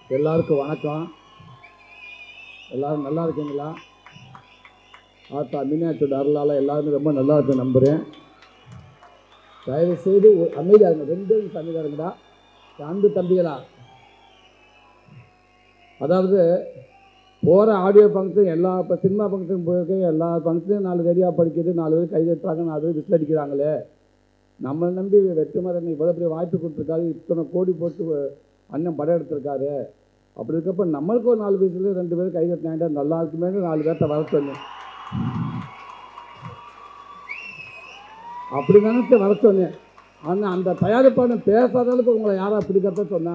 எல்லாருக்கும் வணக்கம் எல்லாரும் நல்லா இருக்கீங்களா ஆத்தா மீனாட்சியோட அருளால் எல்லாருமே ரொம்ப நல்லா இருக்கு நம்புகிறேன் தயவு செய்து ஒரு- அமைதியா இருங்க ரெண்டு நிமிஷம் அமைதியா இருங்கடா அன்பு தம்பிகளா அதாவது போகிற ஆடியோ ஃபங்க்ஷன் எல்லா இப்போ சினிமா ஃபங்க்ஷன் போயிருக்கேன் எல்லா ஃபங்க்ஷனும் நாலு ரெடியாக படிக்குது நாலு பேர் கை தட்டுறாங்க நாலு பேர் விசில் அடிக்கிறாங்களே நம்மளை நம்பி வெற்றிமாறன் இவ்வளோ பெரிய வாய்ப்பு கொடுத்துருக்காரு இத்தனை கோடி போட்டு அண்ணன் படம் எடுத்திருக்காரு அப்படி இருக்கப்ப நம்மளுக்கு ஒரு நாலு வயசுல ரெண்டு பேரும் கை தட்டினாங்க நல்லா இருக்குமே நாலு பேர்த்த வர சொன்னேன் அப்படி நினைச்சு வர சொன்னேன் ஆனால் அந்த தயாரிப்பாளன் பேசாத அளவுக்கு உங்களை யாரா பிடிக்கிறத சொன்னா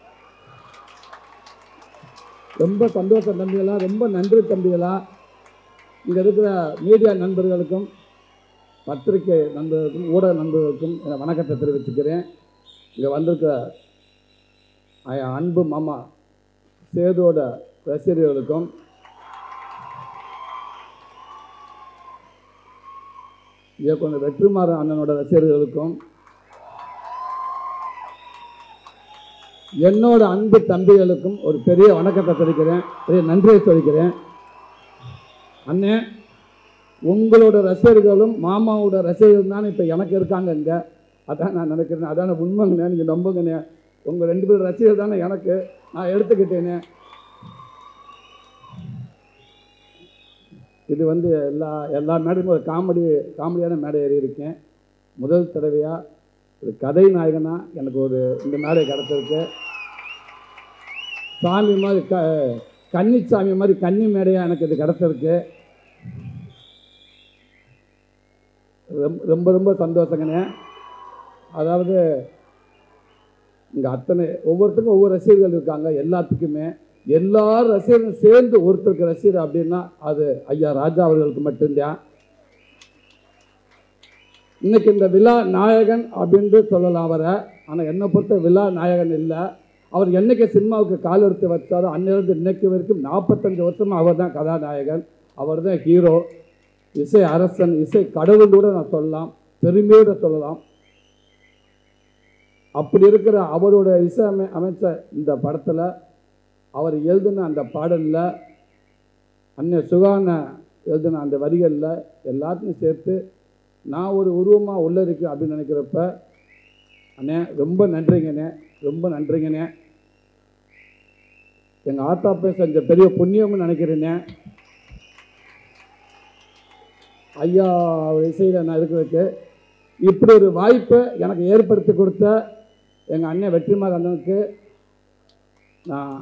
ரொம்ப சந்தோஷம் தம்பிகளா ரொம்ப நன்றி தம்பிகளா இங்கே இருக்கிற மீடியா நண்பர்களுக்கும் பத்திரிகை நண்பர்களுக்கும் ஊடக நண்பர்களுக்கும் என் வணக்கத்தை தெரிவிச்சுக்கிறேன் இங்கே வந்திருக்கிற அ- அன்பு மாமா சேதோட ரசிகர்களுக்கும் இயக்குனர் வெற்றிமாறன் அண்ணனோட ரசிகர்களுக்கும் என்னோட அன்பு தம்பிகளுக்கும் ஒரு பெரிய வணக்கத்தை தெரிவிக்கிறேன் பெரிய நன்றியை சொல்லிக்கிறேன் அண்ணே உங்களோட ரசிகர்களும் மாமாவோட ரசிகர்கள் தான் இப்போ எனக்கு இருக்காங்க இங்கே அதான் நான் நினைக்கிறேன் அதான உண்மைங்கண்ணே நீங்கள் நம்புங்கண்ணே உங்கள் ரெண்டு பேரும் ரசிகர் தானே எனக்கு நான் எடுத்துக்கிட்டேனே இது வந்து எல்லா எல்லா மேடையும் ஒரு காமெடி காமெடியான மேடை ஏறி இருக்கேன் முதல் தடவையாக ஒரு கதை நாயகனா எனக்கு ஒரு இந்த மேடை கிடச்சிருக்கு சாமி மாதிரி க கன்னிச்சாமி மாதிரி கன்னி மேடையாக எனக்கு இது கிடச்சிருக்கு ரொம்ப ரொம்ப ரொம்ப சந்தோஷங்கண்ணே அதாவது இங்கே அத்தனை ஒவ்வொருத்தருக்கும் ஒவ்வொரு ரசிகர்கள் இருக்காங்க எல்லாத்துக்குமே எல்லா ரசிகர்களும் சேர்ந்து ஒருத்தருக்கு ரசிகர் அப்படின்னா அது ஐயா ராஜா அவர்களுக்கு மட்டும்தான் இன்னைக்கு இந்த விழா நாயகன் அப்படின்ட்டு சொல்லலாம் அவரை ஆனால் என்னை பொறுத்த விழா நாயகன் இல்லை அவர் என்னைக்கு சினிமாவுக்கு கால் எடுத்து வச்சாரோ அன்னிலிருந்து இன்னைக்கு வரைக்கும் நாற்பத்தஞ்சு வருஷமா அவர் தான் கதாநாயகன் அவர் தான் ஹீரோ இசை அரசன் இசை கடவுள் கூட நான் சொல்லலாம் பெருமையோடு சொல்லலாம் அப்படி இருக்கிற அவரோட இசை அமை அமைச்ச இந்த படத்தில் அவர் எழுதின அந்த பாடலில் அண்ணன் சுகான எழுதின அந்த வரிகளில் எல்லாத்தையும் சேர்த்து நான் ஒரு உருவமாக உள்ள இருக்கு அப்படின்னு நினைக்கிறப்ப அண்ணே ரொம்ப நன்றிங்கண்ணே ரொம்ப நன்றிங்கண்ணே எங்கள் ஆத்தாப்பே செஞ்ச பெரிய புண்ணியம்னு நினைக்கிறேனே ஐயா இசையில் நான் இருக்கிறதுக்கு இப்படி ஒரு வாய்ப்பை எனக்கு ஏற்படுத்தி கொடுத்த எங்கள் அண்ணன் வெற்றிமாறன் அண்ணனுக்கு நான்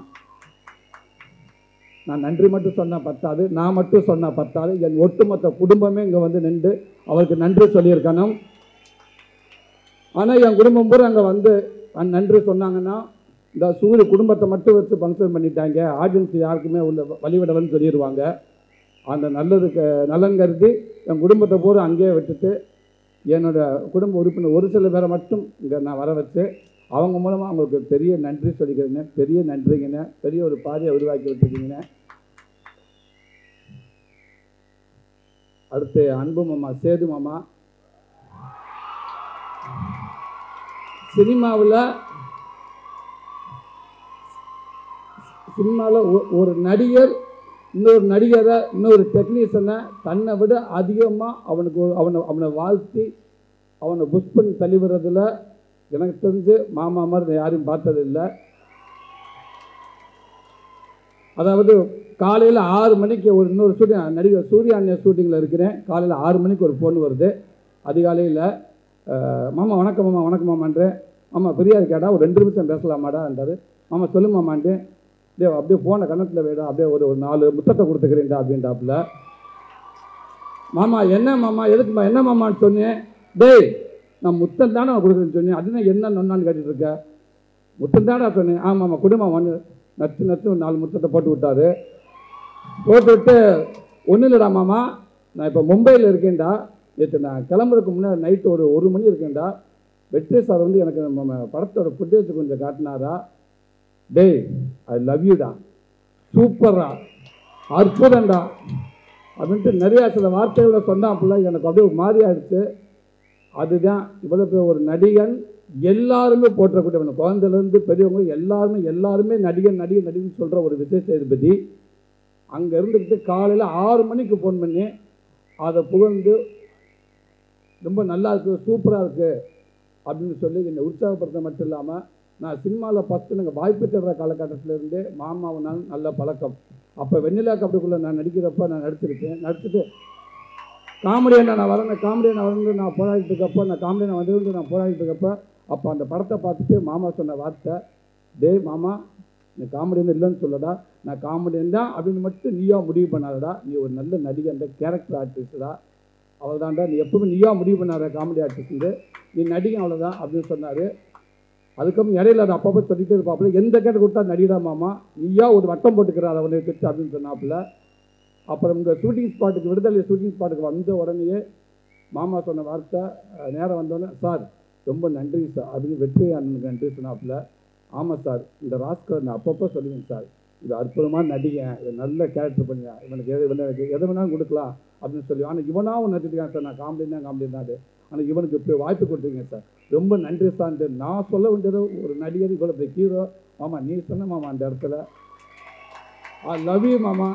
நான் நன்றி மட்டும் சொன்னால் பத்தாது நான் மட்டும் சொன்னால் பத்தாது என் ஒட்டுமொத்த குடும்பமே இங்கே வந்து நின்று அவருக்கு நன்றி சொல்லியிருக்கணும் ஆனால் என் குடும்பம் பூரா அங்கே வந்து நான் நன்றி சொன்னாங்கன்னா இந்த சூரிய குடும்பத்தை மட்டும் வச்சு ஃபங்க்ஷன் பண்ணிட்டாங்க ஆடியன்ஸ் யாருக்குமே உள்ள வழிவிடலன்னு சொல்லிடுவாங்க அந்த நல்லதுக்கு நலன் கருதி என் குடும்பத்தை பூரா அங்கேயே விட்டுட்டு என்னோட குடும்ப உறுப்பினர் ஒரு சில பேரை மட்டும் இங்கே நான் வர வச்சு அவங்க மூலமாக அவங்களுக்கு பெரிய நன்றி சொல்லிக்கிறேங்க பெரிய நன்றிங்கண்ணே பெரிய ஒரு பாதையை உருவாக்கி விட்டுருக்கீங்கண்ணே அடுத்து அன்பு மாமா சேது மாமா சினிமாவில் சினிமாவில் ஒரு நடிகர் இன்னொரு நடிகரை இன்னொரு டெக்னீஷியனை தன்னை விட அதிகமாக அவனுக்கு ஒரு- அவனை அவனை வாழ்த்தி அவனை புஷ் பண்ணி தள்ளி விடுறதுல எனக்கு தெரிஞ்சு மாமா மாதிரி நான் யாரையும் பார்த்தது இல்லை அதாவது காலையில் ஆறு மணிக்கு ஒரு இன்னொரு ஷூட்டிங் நடிகர் சூர்யா அண்ணன் ஷூட்டிங்கில் இருக்கிறேன் காலையில் ஆறு மணிக்கு ஒரு ஃபோன் வருது அதிகாலையில் மாமா வணக்கம் மாமா வணக்கம் மாமான்றேன் மாமா ஃப்ரீயாக இருக்காடா ஒரு ரெண்டு நிமிஷம் பேசலாமாடான்றாரு மாமா சொல்லு மாமான்ட்டு அப்படியே அப்படியே ஃபோனை கன்னத்தில் வேடா அப்படியே ஒரு ஒரு நாலு முத்தத்தை கொடுத்துக்கிறேன்டா அப்படின்ட்டாப்புல மாமா என்ன மாமா எதுக்குமா என்ன மாமான்னு சொன்னேன் டேய் நான் முத்தம் தானே கொடுக்குறேன்னு சொன்னேன் அதுதான் என்ன நொன்னான்னு கேட்டுட்டு இருக்க முத்தம் தானே சொன்னேன் ஆமாம்மா குடும்பம் வந்து நச்சு நச்சு ஒரு நாலு முத்தத்தை போட்டு விட்டாரு போட்டு விட்டு ஒன்றும் இல்லைடா மாமா நான் இப்போ மும்பையில் இருக்கேன்டா நேற்று நான் கிளம்புறதுக்கு முன்னாடி நைட்டு ஒரு ஒரு மணி இருக்கேன்டா வெற்றி சார் வந்து எனக்கு நம்ம படத்தோட ஃபுட்டேஜ் கொஞ்சம் காட்டினாரா டேய் ஐ லவ் யூடா சூப்பர்ரா அற்புதம்டா அப்படின்ட்டு நிறையா சில வார்த்தைகளை சொன்னாப்புல எனக்கு அப்படியே ஒரு மாதிரி ஆயிடுச்சு அதுதான் இவ்வளோ பெரிய ஒரு நடிகன் எல்லாருமே போற்றக்கூடியவன் குழந்தைலேருந்து பெரியவங்க எல்லாருமே எல்லாருமே நடிகன் நடிகன் நடிகன் சொல்கிற ஒரு விஜய் சேதுபதி அங்கே இருந்துக்கிட்டு காலையில் ஆறு மணிக்கு ஃபோன் பண்ணி அதை புகழ்ந்து ரொம்ப நல்லா இருக்குது சூப்பராக இருக்குது அப்படின்னு சொல்லி என்னை உற்சாகப்படுத்த மட்டும் இல்லாமல் நான் சினிமாவில் ஃபஸ்ட்டு எனக்கு வாய்ப்பு தேடுற காலகட்டத்திலேருந்தே மாமாவனால் நல்ல பழக்கம் அப்போ வெண்ணிலா கபடிக்குள்ளே நான் நடிக்கிறப்ப நான் நடிச்சிருக்கேன் நடிச்சுட்டு காமெடியாக நான் வரேன் காமெடியாக நான் வந்து நான் போராடிட்டு இருக்கப்போ நான் காமெடியாக நான் வந்து நான் போராடிட்டு இருக்கப்போ அப்போ அந்த படத்தை பார்த்துட்டு மாமா சொன்ன வார்த்தை டேய் மாமா நீ காமெடியன் இல்லைன்னு சொல்லடா நான் காமெடியன் தான் அப்படின்னு மட்டும் நீயா முடிவு பண்ணாதடா நீ ஒரு நல்ல நடிகை அந்த கேரக்டர் ஆர்டிஸ்டா அவ்வளோதான்டா நீ எப்பவுமே நீயா முடிவு பண்ணாத காமெடி ஆர்டிஸ்ட்டு நீ நடிகை அவ்வளோதான் அப்படின்னு சொன்னார் அதுக்கப்புறம் இடையில அதை அப்பப்போ சொல்லிட்டே இருப்பாப்புல எந்த கேட்டு கொடுத்தா நடிகடா மாமா நீயா ஒரு வட்டம் போட்டுக்கிறார் அவனை வச்சு அப்படின்னு சொன்னாப்புல அப்புறம் இந்த ஷூட்டிங் ஸ்பாட்டுக்கு விடுதலை ஷூட்டிங் ஸ்பாட்டுக்கு வந்த உடனேயே மாமா சொன்ன வார்த்தை அஹ், நேரம் வந்தோடனே சார் ரொம்ப நன்றி சார் அப்படின்னு வெற்றி அண்ணனுக்கு நன்றி சொன்னாப்புல ஆமாம் சார் இந்த ராஸ்கர் நான் அப்பப்போ சொல்லுவேன் சார் இது அற்புதமான நடிகன் இது நல்ல கேரக்டர் பண்ணுங்க இவனுக்கு எது இவனுக்கு எதை வேணாலும் கொடுக்கலாம் அப்படின்னு சொல்லி ஆனால் இவனாவும் நடிச்சிருக்கான் சார் நான் காமெடி தான் காமெடி தான் ஆனால் இவனுக்கு இப்படி வாய்ப்பு கொடுத்துருக்கீங்க சார் ரொம்ப நன்றி சார் நான் சொல்ல வேண்டியது ஒரு நடிகர் இவ்வளோ பெரிய ஹீரோ மாமா நீ சொன்ன மாமா அந்த இடத்துல ஐ லவ் யூ மாமா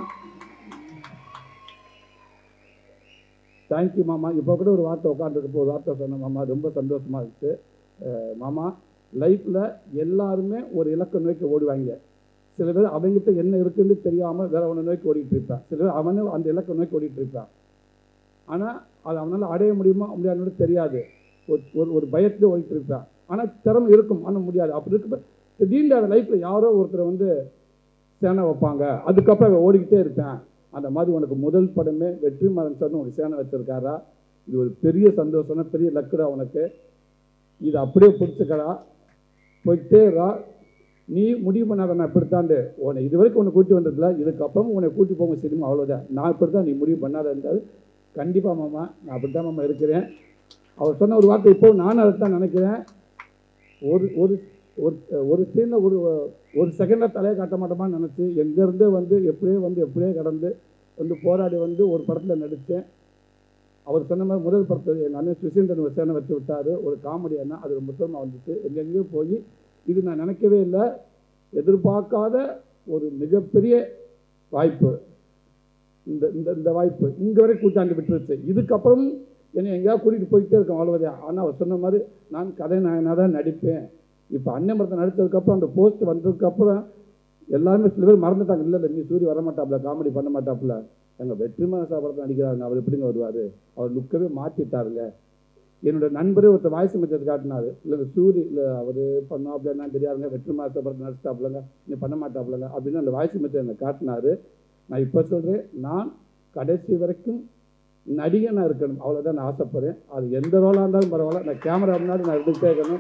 தேங்க்யூ மாமா இப்போ கூட ஒரு வார்த்தை உட்காந்துருக்கப்போ ஒரு வார்த்தை சொன்ன மாமா ரொம்ப சந்தோஷமா இருந்துச்சு அஹ் மாமா லைஃப்பில் எல்லாருமே ஒரு இலக்கை நோக்கி ஓடுவாங்க சில பேர் அவங்ககிட்ட என்ன இருக்குன்னு தெரியாமல் வேற ஒன்று நோக்கி ஓடிட்டு இருப்பான் சில பேர் அவனே அந்த இலக்கை நோக்கி ஓடிட்டு இருப்பான் ஆனால் அது அவனால் அடைய முடியுமா முடியாதுன்னு தெரியாது ஒரு ஒரு ஒரு பயத்தில் ஓடிட்டு இருப்பான் ஆனால் திறமை இருக்கும் ஆனால் முடியாது அப்படி இருக்க திடீர்னு அந்த லைஃப்பில் யாரோ ஒருத்தர் வந்து சேனை வைப்பாங்க அதுக்கப்புறம் அவன் ஓடிக்கிட்டே இருப்பேன் அந்த மாதிரி உனக்கு முதல் படமே வெற்றி மாறன் சார்னு ஒரு சேனை வச்சிருக்காரா இது ஒரு பெரிய சந்தோஷம்னா பெரிய லக்குடா உனக்கு இது அப்படியே பிடிச்சிக்கடா போயிட்டே இருக்கா நீ முடிவு பண்ணாத நான் இப்படித்தாண்டு உன்னை இது வரைக்கும் உன்னை கூட்டி வந்ததில்ல இதுக்கப்புறம் உன்னை கூட்டி போங்க சினிமா அவ்வளோதான் நான் இப்படி தான் நீ முடிவு பண்ணாத இருந்தால் கண்டிப்பாக மாமா நான் அப்படி தான் மாமா இருக்கிறேன் அவர் சொன்ன ஒரு வார்த்தை இப்போ நானும் அதை தான் நினைக்கிறேன் ஒரு ஒரு ஒரு ஒரு சீனில் ஒரு ஒரு செகண்டில் தலையை காட்ட மாட்டோமான்னு நினச்சி எங்கேருந்தே வந்து எப்படியே வந்து எப்படியே கடந்து வந்து போராடி வந்து ஒரு படத்தில் நடித்தேன் அவர் சொன்ன மாதிரி முதல் படத்தில் எங்கள் அண்ணன் சுசீந்திரன் ஒரு சேனை வச்சு விட்டார் ஒரு காமெடியான அது மொத்தமாக வந்துச்சு எங்கெங்கேயோ போய் இது நான் நினைக்கவே இல்லை எதிர்பார்க்காத ஒரு மிகப்பெரிய வாய்ப்பு இந்த இந்த இந்த வாய்ப்பு இங்கே வரை கூட்டாண்டு விட்டுருச்சு இதுக்கப்புறம் என்னை எங்கேயாவது கூட்டிகிட்டு போயிட்டே இருக்கோம் அவ்வளோதான் ஆனால் அவர் சொன்ன மாதிரி நான் கதை நாயனாக தான் நடிப்பேன் இப்போ அண்ணன் மரத்தை நடித்ததுக்கப்புறம் அந்த போஸ்ட் வந்ததுக்கப்புறம் எல்லாருமே சில பேர் மறந்துட்டாங்க இல்லை இல்லை நீ சூரிய வர மாட்டாப்புல காமெடி பண்ண மாட்டாப்புல எங்கள் வெற்றிமான சாப்பிடத்தை நடிக்கிறாங்க அவர் எப்படிங்க வருவார் அவர் லுக்கவே மாற்றிட்டாருங்க என்னோட நண்பரே ஒருத்தர் வாய்ஸ் மெச்சது காட்டினாரு இல்லை இந்த சூரி இல்லை அவர் பண்ணாப்புல என்ன தெரியாதுங்க வெற்றிமான சாப்பிடத்தை நடிச்சிட்டாப்புலங்க நீ பண்ண மாட்டாப்புலங்க அப்படின்னு அந்த வாய்ஸ் மெச்சது எனக்கு காட்டினாரு நான் இப்போ சொல்கிறேன் நான் கடைசி வரைக்கும் நடிகனாக இருக்கணும் அவ்வளோதான் நான் ஆசைப்படுறேன் அது எந்த ரோலாக இருந்தாலும் பரவாயில்ல நான் கேமரா முன்னாடி நான் இருந்துகிட்டே இருக்கணும்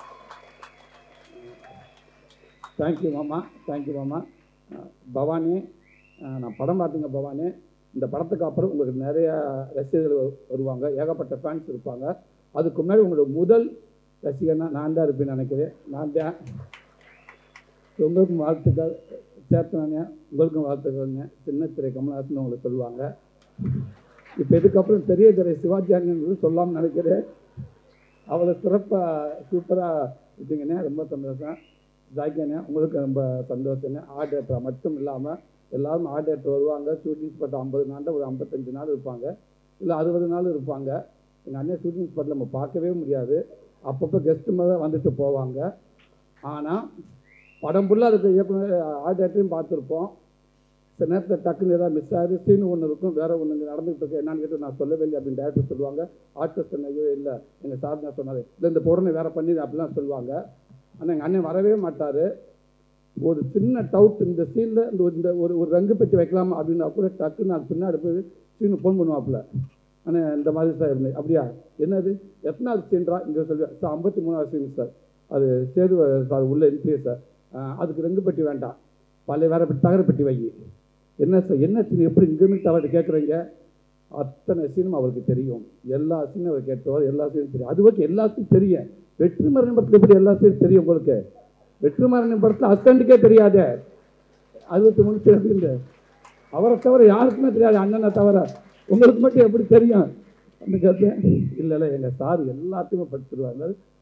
தேங்க்யூ மாமா தேங்க்யூ மாமா அஹ் பவானி அஹ் நான் படம் பார்த்தீங்க பவானி இந்த படத்துக்கு அப்புறம் உங்களுக்கு நிறைய ரசிகர்கள் வரு- வருவாங்க ஏகப்பட்ட ஃபேன்ஸ் இருப்பாங்க அதுக்கு முன்னாடி உங்களோட முதல் ரசிகனா நான் தான் இருப்பேன்னு நினைக்கிறேன் நான் தான் உங்களுக்கும் வாழ்த்துக்கள் சேர்த்தனானே உங்களுக்கும் வாழ்த்துக்கள்ங்க சின்ன திரை கமலஹாசன் உங்களுக்கு சொல்லுவாங்க இப்போ இதுக்கப்புறம் பெரிய திரை சிவாஜி அண்ணன் சொல்லாமல் நினைக்கிறேன் அவ்வளோ சிறப்பாக சூப்பராக இருக்கீங்கண்ணே ரொம்ப சந்தோஷம் ஜாக்கியண்ணே உங்களுக்கு ரொம்ப சந்தோஷங்க ஆர்ட் டேரக்டர் மட்டும் இல்லாமல் எல்லாரும் ஆர்ட் டேரக்டர் வருவாங்க ஷூட்டிங் ஸ்பாட் ஐம்பது நாளில் ஒரு ஐம்பத்தஞ்சு நாள் இருப்பாங்க இல்லை அறுபது நாள் இருப்பாங்க எங்கள் அண்ணன் ஷூட்டிங் ஸ்பாட்டில் நம்ம பார்க்கவே முடியாது அப்பப்போ கெஸ்ட்டு மாதிரி வந்துட்டு போவாங்க ஆனால் படம் ஃபுல்லாக அதுக்கு இயக்குனர் ஆர்ட் டேரக்டரையும் பார்த்துருப்போம் சில நேரத்தில் டக்குன்னு ஏதாவது மிஸ் ஆகுது சீன் ஒன்று இருக்கும் வேற ஒன்று இங்கே நடந்துகிட்டு இருக்கு என்னன்னு கேட்டு நான் சொல்லவே இல்லை அப்படின்னு டேரக்டர் சொல்லுவாங்க ஆர்டிஸ்ட் ஐயோ இல்லை எங்கள் சார் நான் சொன்னார் இல்லை இந்த உடனே வேற பண்ணி அப்படிலாம் சொல்லுவாங்க ஆனால் எங்கள் அண்ணன் வரவே மாட்டார் ஒரு சின்ன டவுட் இந்த சீனில் இந்த ஒரு- இந்த ஒரு ஒரு ரங்கு பெட்டி வைக்கலாமா அப்படின்னா கூட டக்குன்னு அது பின்னாடி போய் சீனு ஃபோன் பண்ணுவாப்புல ஆனால் இந்த மாதிரி சார் இருந்தேன் அப்படியா என்னது எத்தனாவது சீன்றா இங்கே சொல்லுவேன் சார் ஐம்பத்தி மூணாவது சீன் சார் அது சேது சார் உள்ள என்ட்ரி சார் ஆஹ் அதுக்கு ரெங்கு பெட்டி வேண்டாம் பழைய வேற பெட்டி தகர பெட்டி வை என்ன சார் என்ன சீன் எப்படி இங்கேருந்து தவறு கேட்குறீங்க அத்தனை சீனும் அவருக்கு தெரியும் எல்லா சீனும் அவர் கேட்டவர் எல்லா சீனும் தெரியும் அது வரைக்கும் எல்லா சீனும் தெரியும் வெற்றிமரணம் படத்தில் எப்படி எல்லா சீனும் தெரியும் உங்களுக்கு வெற்றிமரணம் படத்தில் அஸ்டண்ட்டுக்கே தெரியாதே அறுபத்தி மூணு சீன் அப்படின்னு அவரை தவிர யாருக்குமே தெரியாது அண்ணனை தவிர உங்களுக்கு மட்டும் எப்படி தெரியும் அப்படின்னு கேட்டேன் இல்லை இல்லை எங்கள் சார் எல்லாத்தையுமே படிச்சிருவாங்க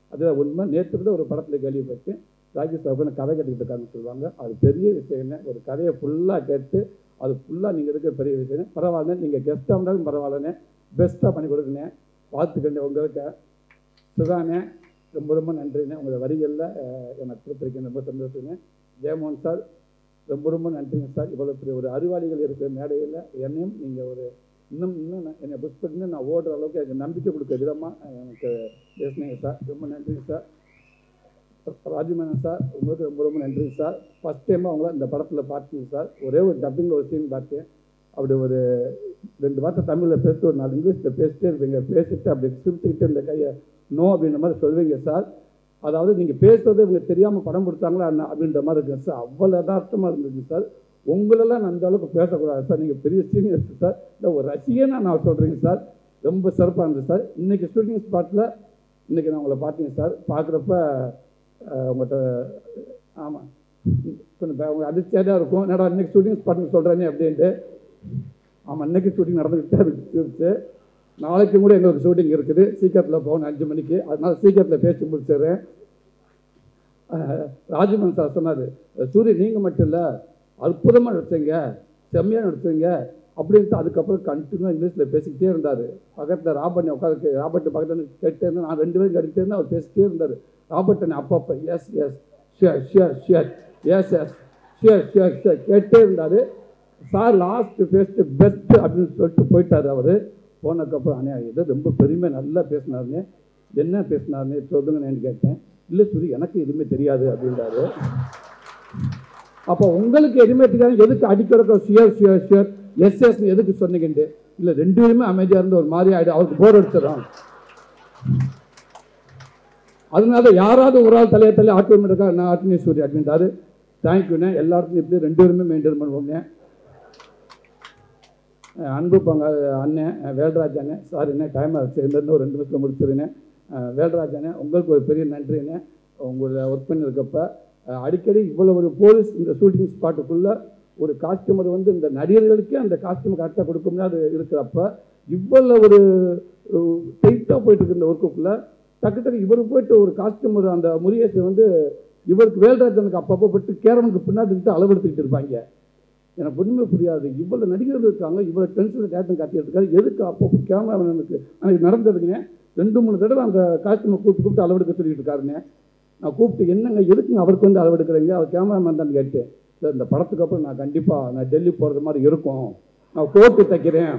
அதுதான் உண்மை நேற்று கூட ஒரு படத்தில் கேள்விப்பட்டேன் ராகேஷ் சார் கதை கட்டிக்கிட்டு இருக்காங்கன்னு சொல்லுவாங்க அது பெரிய விஷயம் என்ன ஒரு கதையை ஃபுல்லாக கேட்டு அது ஃபுல்லாக நீங்கள் இருக்கிற பெரிய விஷயம் பரவாயில்ல நீங்கள் கெஸ்ட்டாக இருந்தாலும் பரவாயில்லண்ணே பெஸ்ட்டாக பண்ணி கொடுக்குண்ணே வாழ்த்துக்கண்ணே உங்களுக்கு சுதானே ரொம்ப ரொம்ப நன்றிண்ணே உங்களோட வரிகளில் அஹ், எனக்கு கொடுத்துருக்கேன் ரொம்ப சந்தோஷங்க ஜெயமோகன் சார் ரொம்ப ரொம்ப நன்றிங்க சார் இவ்வளோ பெரிய ஒரு அறிவாளிகள் இருக்கிற மேடையில் என்னையும் நீங்கள் ஒரு இன்னும் இன்னும் நான் என்னை புஷ் பண்ணி நான் ஓடுற அளவுக்கு எனக்கு நம்பிக்கை கொடுக்க விதமாக எனக்கு பேசுனீங்க சார் ரொம்ப நன்றிங்க சார் ராஜமேனன் சார் உங்களுக்கு ரொம்ப ரொம்ப நன்றிங்க சார் ஃபஸ்ட் டைம் அவங்கள இந்த படத்தில் பார்த்தீங்க சார் ஒரே ஒரு டப்பிங்கில் ஒரு சீன் பார்த்தேன் அப்படி ஒரு ரெண்டு வார்த்தை தமிழில் பேசிட்டு ஒரு நாலு இங்கிலீஷில் பேசிட்டே இருப்பீங்க பேசிட்டு அப்படி சிரிச்சுக்கிட்டு இந்த கையை நோ அப்படின்ற மாதிரி சொல்வீங்க சார் அதாவது நீங்கள் பேசுறது இவங்க தெரியாமல் படம் கொடுத்தாங்களா என்ன அப்படின்ற மாதிரி இருக்குங்க சார் அவ்வளோ யதார்த்தமாக இருந்துச்சு சார் உங்களெல்லாம் நான் அந்த அளவுக்கு பேசக்கூடாது சார் நீங்கள் பெரிய சீனியர்ஸ் சார் இல்லை ஒரு ரசிகனாக நான் சொல்கிறேங்க சார் ரொம்ப சிறப்பாக இருந்தது சார் இன்றைக்கி ஷூட்டிங் ஸ்பாட்டில் இன்றைக்கி நான் உங்களை பார்த்தீங்க சார் பார்க்குறப்ப உங்கள்கிட்ட ஆமாம் கொஞ்சம் ப- உங்க அதிர்ச்சியாக தான் இருக்கும் என்னடா இன்னைக்கு ஷூட்டிங் ஸ்பாட்னு சொல்கிறேனே அப்படின்ட்டு ஆமாம் இன்னைக்கு ஷூட்டிங் நடந்துக்கிட்டு தான் இருக்கு நாளைக்கு கூட எங்களுக்கு ஷூட்டிங் இருக்குது சீக்கிரத்தில் போகணும் அஞ்சு மணிக்கு அதனால சீக்கிரத்தில் பேசி முடிச்சிடுறேன் அஹ், ராஜமன் சார் சொன்னார் சூரிய நீங்கள் மட்டும் இல்லை அற்புதமாக நடிச்சீங்க செம்மையாக நடிச்சீங்க அப்படின்ட்டு அதுக்கப்புறம் கண்டினியூ இங்கிலீஷில் பேசிக்கிட்டே இருந்தார் பக்கத்தில் ராபர்ட் உட்காந்து ராபர்ட் பக்கத்தில் கேட்டே இருந்தேன் நான் ரெண்டு பேரும் கேட்டுட்டே இருந்தேன் அவர் பேசிட்டே இருந்தார் ராபர்ட் அண்ணே அப்பப்போ yes yes cheer cheer cheer yes yes cheer cheer cheer கேட்டே இருந்தார் சார் லாஸ்ட் ஃபேஸ்ட்டு பெஸ்ட் அப்படின்னு சொல்லிட்டு போயிட்டார் அவர் போனதுக்கப்புறம் அண்ணே இது ரொம்ப பெருமை நல்லா பேசினாருன்னு என்ன பேசினாருன்னு சொல்லுங்கன்னு கேட்டேன் இல்லை சூரி எனக்கு எதுவுமே தெரியாது அப்படின்றாரு அப்போ உங்களுக்கு எதுவுமே தெரியாது எதுக்கு அடிக்கிறக்க cheer cheer cheer yes yes எதுக்கு சொன்னீங்கன்ட்டு இல்லை ரெண்டு பேருமே அமைதியாக இருந்து ஒரு மாதிரி ஆகிடும் அவருக்கு போர் அடிச்சிடும் அதனால யாராவது ஒரு ஆள் தலையை தள்ளி ஆட்டோமேட்டிக்கா நான் ஆட்டினேஸ்வரி அப்படின்றாரு தேங்க்யூண்ணே எல்லாருக்கும் இப்படி ரெண்டு பேருமே மெயின்டைன் பண்ணுவோங்க அஹ் அன்பு பங்க அண்ணன் அஹ் வேல்ராஜ் அண்ணன் சாரி என்ன டைம் ஆச்சு இருந்திருந்து ஒரு ரெண்டு நிமிஷத்தில் முடிச்சிருந்தேன் வேல்ராஜ் அண்ணன் உங்களுக்கு ஒரு பெரிய நன்றிண்ணே உங்களை ஒர்க் பண்ணியிருக்கப்ப அஹ் அடிக்கடி இவ்வளோ ஒரு போலீஸ் இந்த ஷூட்டிங் ஸ்பாட்டுக்குள்ளே ஒரு காஸ்டியூமர் வந்து இந்த நடிகர்களுக்கே அந்த காஸ்டியூம் கரெக்டாக கொடுக்க முடியாது இருக்கிறப்ப இவ்வளோ ஒரு டைட்டாக போயிட்டு இருக்க இந்த ஒர்க்குக்குள்ளே டக்கு டக்கு இவர் போயிட்டு ஒரு காஸ்டியூமர் அந்த முருகேசன் வந்து இவருக்கு வேல்ராஜனுக்கு அப்பப்போ போட்டு கேரவனுக்கு பின்னாடி இருந்துட்டு அளவெடுத்துக்கிட்டு இருப்பாங்க எனக்கு ஒன்றுமே புரியாது இவ்வளோ நடிகர்கள் இருக்காங்க இவ்வளோ டென்ஷனில் டேரக்டர் காட்டிட்டு இருக்காரு எதுக்கு அப்பப்போ கேமராமேனுக்கு அன்னைக்கு நடந்ததுங்க ரெண்டு மூணு தடவை அந்த காஸ்டியூமை கூப்பிட்டு கூப்பிட்டு அளவெடுக்க சொல்லிட்டு இருக்காருங்க நான் கூப்பிட்டு என்னங்க எதுக்குங்க அவருக்கு வந்து அளவெடுக்கிறீங்க அவர் கேமராமேன் தான் கேட்டேன் இல்லை இந்த படத்துக்கு அப்புறம் நான் கண்டிப்பாக நான் டெல்லி போகிறது மாதிரி இருக்கும் நான் கோட்டு தைக்கிறேன்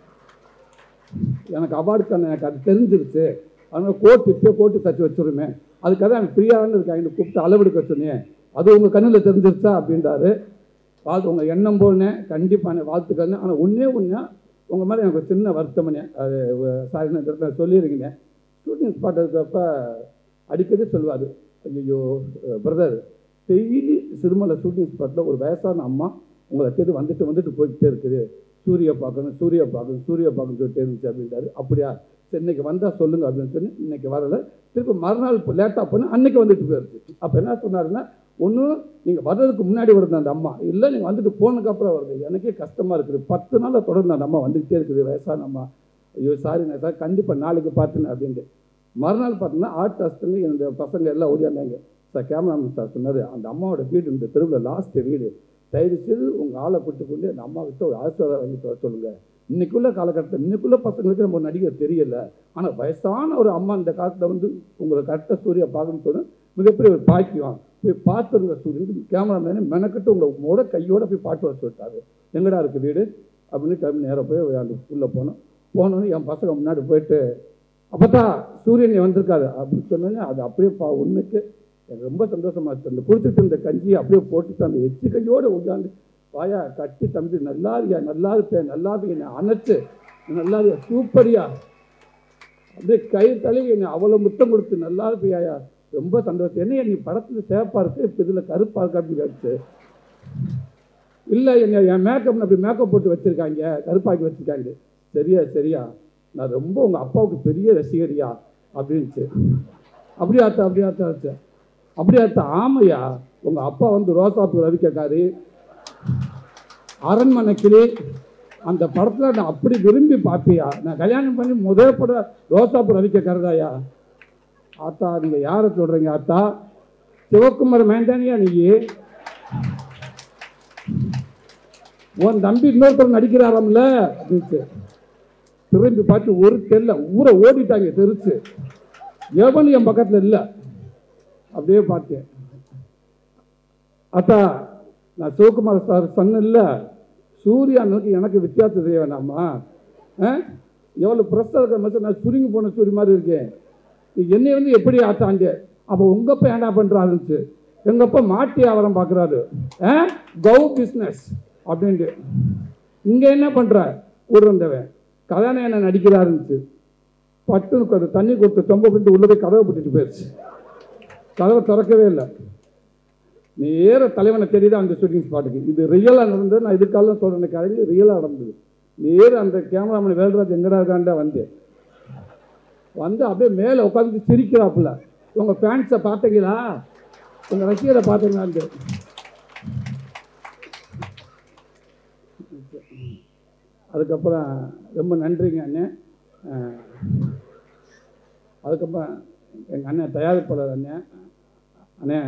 எனக்கு அவார்டுக்கான எனக்கு அது தெரிஞ்சிருச்சு அதனால் கோட்டு இப்போயே கோட்டு தச்சு வச்சுருமே அதுக்காக தான் எனக்கு ஃப்ரீயாகனு இருக்காங்க கூப்பிட்டு அளவெடுக்க சொன்னேன் அது உங்கள் கண்ணில் தெரிஞ்சிருச்சா அப்படின்றாரு வாழ்த்து உங்கள் எண்ணம் போனே கண்டிப்பான வாழ்த்துக்கள்னு ஆனால் ஒன்றே ஒன்றா உங்கள் மேலே எனக்கு ஒரு சின்ன வருத்தமனே அது சாரி நான் இந்த இடத்துல சொல்லியிருக்கீங்க ஷூட்டிங் ஸ்பாட் இருக்கிறப்ப அடிக்கடி சொல்லுவார் ஐயோ பிரதர் டெய்லி சிறுமலை ஷூட்டிங் ஸ்பாட்டில் ஒரு வயசான அம்மா உங்களை தேடி வந்துட்டு வந்துட்டு போய்கிட்டே இருக்குது சூரிய பார்க்கணும் சூரிய பார்க்கணும் சூரிய பார்க்கணும் சொல்லிட்டே இருந்துச்சு அப்படின்றாரு அப்படியா சரி இன்னைக்கு வந்தால் சொல்லுங்க அப்படின்னு சொல்லி இன்னைக்கு வரல திருப்பி மறுநாள் லேட்டாக பண்ணி அன்னைக்கு வந்துட்டு போயிருச்சு அப்போ என்ன சொன்னாருன்னா ஒன்று நீங்கள் வர்றதுக்கு முன்னாடி வருது அந்த அம்மா இல்லை நீங்கள் வந்துட்டு போனதுக்கப்புறம் வருது எனக்கே கஷ்டமாக இருக்குது பத்து நாளில் தொடர்ந்து அந்த அம்மா வந்துக்கிட்டே இருக்குது வயசான அம்மா ஐயோ சாரி நான் சார் கண்டிப்பாக நாளைக்கு பார்த்துனேன் அப்படின்ட்டு மறுநாள் பார்த்தீங்கன்னா ஆர்ட் ஹாஸ்டல் இந்த பசங்க எல்லாம் ஓடியாந்தாங்க சார் கேமராமேன் சார் சொன்னார் அந்த அம்மாவோட வீடு இந்த தெருவில் லாஸ்ட் வீடு தயவு செய்து உங்கள் ஆளை கூட்டு கொண்டு அந்த அம்மா கிட்ட ஒரு ஆசீர்வாதம் வாங்கி தர சொல்லுங்கள் இன்னைக்குள்ள காலகட்டத்தில் இன்னைக்குள்ள பசங்களுக்கு நம்ம ஒரு நடிகர் தெரியல ஆனால் வயசான ஒரு அம்மா இந்த காலத்தில் வந்து உங்களை கரெக்டாக சூர்யா பார்க்கணும்னு சொன்னால் மிகப்பெரிய ஒரு பாக்கியம் போய் பார்த்துருங்க சூரியன் கேமராமேனு மெனக்கிட்டு உங்களை உங்களோட கையோட போய் பாட்டு வர சொல்லிட்டாரு எங்கடா இருக்குது வீடு அப்படின்னு கிளம்பி நேராக போய் அந்த உள்ளே போனோம் போனோன்னு என் பசங்க முன்னாடி போயிட்டு அப்பதான் சூரியன் வந்திருக்காரு அப்படின்னு சொன்னோன்னே அது அப்படியே பா உண்மைக்கு எனக்கு ரொம்ப சந்தோஷமா இருந்துச்சு அந்த குடிச்சிட்டு இருந்த கஞ்சியை அப்படியே போட்டுட்டு அந்த எச்சு கையோட உட்காந்து வாயா கட்டி தம்பி நல்லா இருக்கியா நல்லா இருப்பேன் நல்லா இருப்பேன் என்னை அணைச்சு நல்லா இருக்கியா சூப்பரியா அப்படியே கை தலை என்னை அவ்வளோ முத்தம் கொடுத்து நல்லா இருப்பியாயா ரொம்ப சந்தோஷம் என்ன நீ படத்தில் சேப்பா இருக்கு இப்போ இதில் கருப்பா இருக்கு அப்படின்னு கேட்டுச்சு இல்லை என்ன என் மேக்கப் அப்படி மேக்கப் போட்டு வச்சிருக்காங்க கருப்பாக்கி வச்சிருக்காங்க சரியா சரியா நான் ரொம்ப உங்கள் அப்பாவுக்கு பெரிய ரசிகரியா அப்படின்ச்சு அப்படியா அத்தா அப்படியா அத்தா அத்தா அப்படியா அத்தா ஆமையா உங்கள் அப்பா வந்து ரோசாப்பு ரவிக்கக்காரி அரண்மனை கிளி அந்த படத்தில் நான் அப்படி விரும்பி பார்ப்பியா நான் கல்யாணம் பண்ணி முதல் படம் ரோசாப்பு ரவிக்கக்காரதாயா ஆத்தா நீங்க யாரை சொல்றீங்க ஆத்தா சிவகுமார் மேண்டானியா நீ உன் தம்பி இன்னொருத்தர் நடிக்கிறாராம்ல அப்படின்ட்டு திரும்பி பார்த்து ஒரு தெரியல ஊரை ஓடிட்டாங்க தெரிச்சு எவனும் என் பக்கத்துல இல்லை அப்படியே பார்த்தேன் அத்தா நான் சிவகுமார் சார் சொன்னேன்ல சூர்யானுக்கு எனக்கு வித்தியாசம் தெரிய வேண்டாமா ஆ? எவ்வளவு பிரஸ்டாக இருக்கிற மாதிரி நான் சுருங்கி போன சூரி மாதிரி இருக்கேன் நீ என்னை வந்து எப்படி ஆத்தாண்டு அப்போ உங்க அப்பா ஏன்டா பண்றாருச்சு எங்க அப்பா மாட்டி வியாபாரம் பார்க்குறாரு கவு பிஸ்னஸ் அப்படின்ட்டு இங்க என்ன பண்ற ஊர் வந்தவன் கதாநாயகன் நடிக்கிறாருந்துச்சு பட்டுன்னு கொஞ்சம் தண்ணி கொடுத்து தொம்ப பண்ணிட்டு உள்ள போய் கதவை போட்டுட்டு போயிடுச்சு கதவை திறக்கவே இல்லை நேர தலைவனை தெரியுது அந்த ஷூட்டிங் ஸ்பாட்டுக்கு இது ரியலாக நடந்தது நான் இதுக்காலம் சொல்கிறேன் கதையில் ரியலாக நடந்தது நேர அந்த கேமராமேன் வேல்ராஜ் எங்கடா இருக்கான்டா வந்து வந்து அப்படியே மேலே உட்காந்து சிரிக்கிறாப்புல உங்கள் ஃபேன்ஸை பார்த்தீங்களா உங்கள் ரசிகரை பார்த்தீங்களான்ட்டு அதுக்கப்புறம் ரொம்ப நன்றிங்க அண்ணே அஹ், அதுக்கப்புறம் எங்கள் அண்ணன் தயாரிப்பாளர் அண்ணன் அண்ணன்